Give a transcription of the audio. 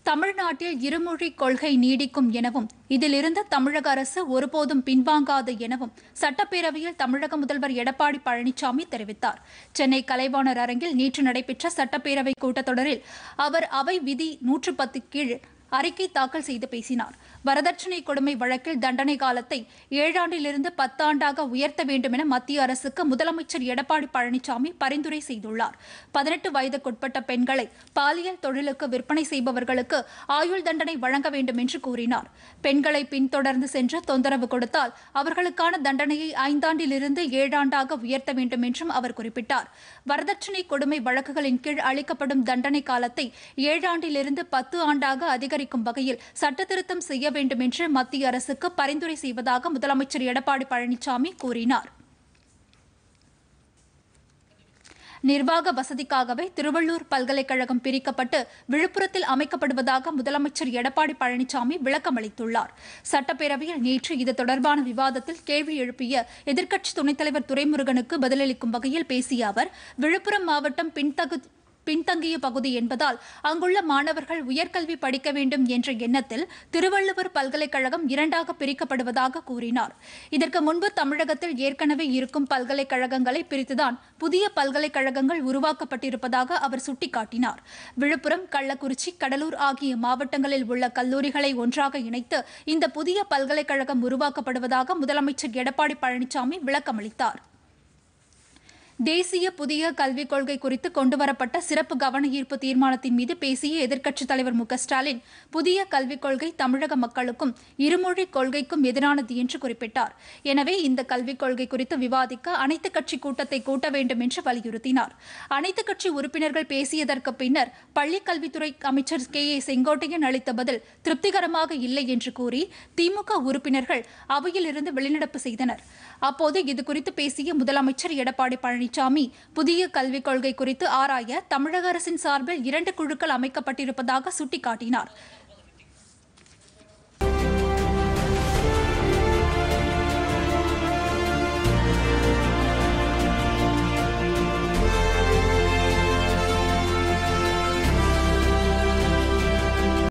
தமிழ்நாட்டில் இருமொழி கொள்கை நீடிக்கும் எனவும் இதிலிருந்து தமிழக அரசு ஒருபோதும் பின்வாங்காது எனவும் சட்டப்பேரவையில் தமிழக முதல்வர் எடப்பாடி பழனிசாமி தெரிவித்தார் சென்னை கலைவாணர் அரங்கில் நேற்று நடைபெற்ற சட்டப்பேரவை கூட்டத்தொடரில் அவர் அவை விதி நூற்று பத்து கீழ் அறிக்கை தாக்கல் செய்து பேசினார் வரதட்சணை கொடுமை வழக்கில் தண்டனை காலத்தை ஏழாண்டிலிருந்து பத்தாண்டாக உயர்த்த வேண்டும் என மத்திய அரசுக்கு முதலமைச்சர் எடப்பாடி பழனிசாமி பரிந்துரை செய்துள்ளார் பதினெட்டு வயதுக்குட்பட்ட பெண்களை பாலியல் தொழிலுக்கு விற்பனை செய்பவர்களுக்கு ஆயுள் தண்டனை வழங்க வேண்டும் என்று கூறினார் பெண்களை பின்தொடர்ந்து சென்று தொந்தரவு கொடுத்தால் அவர்களுக்கான தண்டனையை ஐந்தாண்டிலிருந்து ஏழாண்டாக உயர்த்த வேண்டும் என்றும் அவர் குறிப்பிட்டார் வரதட்சணை கொடுமை வழக்குகளின் கீழ் அளிக்கப்படும் தண்டனை காலத்தை ஏழாண்டிலிருந்து பத்து ஆண்டாக அதிகரிக்கும் வகையில் சட்டத்திருத்தம் செய்ய வேண்டும் என்று மத்திய அரசுக்கு பரிந்துரை செய்வதாக முதலமைச்சர் எடப்பாடி பழனிசாமி கூறினார் நிர்வாக வசதிக்காகவே திருவள்ளூர் பல்கலைக்கழகம் பிரிக்கப்பட்டு விழுப்புரத்தில் அமைக்கப்படுவதாக முதலமைச்சர் எடப்பாடி பழனிசாமி விளக்கமளித்துள்ளார் சட்டப்பேரவையில் நேற்று இது தொடர்பான விவாதத்தில் கேள்வி எழுப்பிய எதிர்க்கட்சி துணைத் தலைவர் துரைமுருகனுக்கு பதிலளிக்கும் வகையில் பேசிய அவர் விழுப்புரம் மாவட்டம் பின்தகு பின்தங்கிய பகுதி என்பதால் அங்குள்ள மாணவர்கள் உயர்கல்வி படிக்க வேண்டும் என்ற எண்ணத்தில் திருவள்ளுவர் பல்கலைக்கழகம் இரண்டாக பிரிக்கப்படுவதாக கூறினார் இதற்கு முன்பு தமிழகத்தில் ஏற்கனவே இருக்கும் பல்கலைக்கழகங்களை பிரித்துதான் புதிய பல்கலைக்கழகங்கள் உருவாக்கப்பட்டிருப்பதாக அவர் சுட்டிக்காட்டினார் விழுப்புரம் கள்ளக்குறிச்சி கடலூர் ஆகிய மாவட்டங்களில் உள்ள கல்லூரிகளை ஒன்றாக இணைத்து இந்த புதிய பல்கலைக்கழகம் உருவாக்கப்படுவதாக முதலமைச்சர் எடப்பாடி பழனிசாமி விளக்கமளித்தார் தேசிய புதிய கல்விக் கொள்கை குறித்து கொண்டுவரப்பட்ட சிறப்பு கவன ஈர்ப்பு தீர்மானத்தின் மீது பேசிய எதிர்க்கட்சித் தலைவர் மு க ஸ்டாலின் புதிய கல்விக் கொள்கை தமிழக மக்களுக்கும் இருமொழி கொள்கைக்கும் எதிரானது என்று குறிப்பிட்டார் எனவே இந்த கல்விக் கொள்கை குறித்து விவாதிக்க அனைத்துக் கட்சி கூட்டத்தை கூட்ட வேண்டும் என்று வலியுறுத்தினார் அனைத்துக் கட்சி உறுப்பினர்கள் பேசியதற்கு பின்னர் பள்ளிக் கல்வித்துறை அமைச்சர் கே ஏ செங்கோட்டையன் அளித்த பதில் திருப்திகரமாக இல்லை என்று கூறி திமுக உறுப்பினர்கள் அவையிலிருந்து வெளிநடப்பு செய்தனர் அப்போது இதுகுறித்து பேசிய முதலமைச்சர் எடப்பாடி பழனிசாமி புதிய கல்விக் கொள்கை குறித்து ஆராய தமிழக அரசின் சார்பில் இரண்டு குழுக்கள் அமைக்கப்பட்டிருப்பதாக சுட்டிக்காட்டினார்